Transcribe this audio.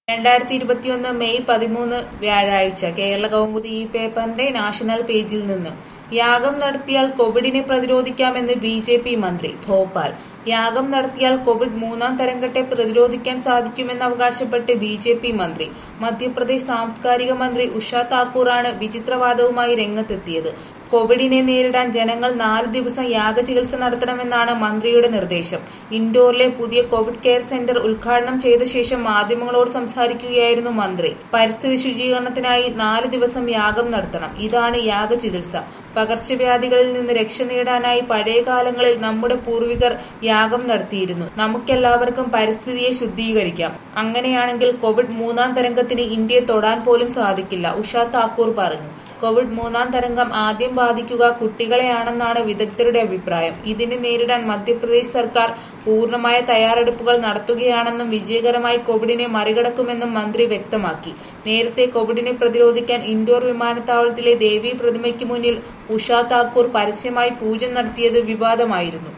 രണ്ടായിരത്തി ഇരുപത്തിയൊന്ന് മെയ് പതിമൂന്ന് വ്യാഴാഴ്ച കേരള കൗമുദി ഈ പേപ്പറിന്റെ നാഷണൽ പേജിൽ നിന്ന് യാഗം നടത്തിയാൽ കോവിഡിനെ പ്രതിരോധിക്കാമെന്ന് ബി ജെ പി മന്ത്രി ഭോപ്പാൽ യാഗം നടത്തിയാൽ കോവിഡ് മൂന്നാം തരംഗത്തെ പ്രതിരോധിക്കാൻ സാധിക്കുമെന്ന് അവകാശപ്പെട്ട് ബി ജെ പി മന്ത്രി മധ്യപ്രദേശ് സാംസ്കാരിക മന്ത്രി ഉഷ താക്കൂറാണ് വിചിത്രവാദവുമായി രംഗത്തെത്തിയത് കോവിഡിനെ നേരിടാൻ ജനങ്ങൾ നാല് ദിവസം യാഗചികിത്സ നടത്തണമെന്നാണ് മന്ത്രിയുടെ നിർദ്ദേശം ഇൻഡോറിലെ പുതിയ കോവിഡ് കെയർ സെന്റർ ഉദ്ഘാടനം ചെയ്ത ശേഷം മാധ്യമങ്ങളോട് സംസാരിക്കുകയായിരുന്നു മന്ത്രി പരിസ്ഥിതി ശുചീകരണത്തിനായി നാല് ദിവസം യാഗം നടത്തണം ഇതാണ് യാഗചികിത്സ പകർച്ചവ്യാധികളിൽ നിന്ന് രക്ഷ നേടാനായി പഴയ കാലങ്ങളിൽ നമ്മുടെ പൂർവികർ യാഗം നടത്തിയിരുന്നു നമുക്കെല്ലാവർക്കും പരിസ്ഥിതിയെ ശുദ്ധീകരിക്കാം അങ്ങനെയാണെങ്കിൽ കോവിഡ് മൂന്നാം തരംഗത്തിന് ഇന്ത്യയെ തൊടാൻ പോലും സാധിക്കില്ല ഉഷ താക്കൂർ പറഞ്ഞു കോവിഡ് മൂന്നാം തരംഗം ആദ്യം ബാധിക്കുക കുട്ടികളെയാണെന്നാണ് വിദഗ്ധരുടെ അഭിപ്രായം ഇതിനെ നേരിടാൻ മധ്യപ്രദേശ് സർക്കാർ പൂർണ്ണമായ തയ്യാറെടുപ്പുകൾ നടത്തുകയാണെന്നും വിജയകരമായി കോവിഡിനെ മറികടക്കുമെന്നും മന്ത്രി വ്യക്തമാക്കി നേരത്തെ കോവിഡിനെ പ്രതിരോധിക്കാൻ ഇൻഡോർ വിമാനത്താവളത്തിലെ ദേവീ പ്രതിമയ്ക്ക് മുന്നിൽ ഉഷ താക്കൂർ പരസ്യമായി പൂജ നടത്തിയത് വിവാദമായിരുന്നു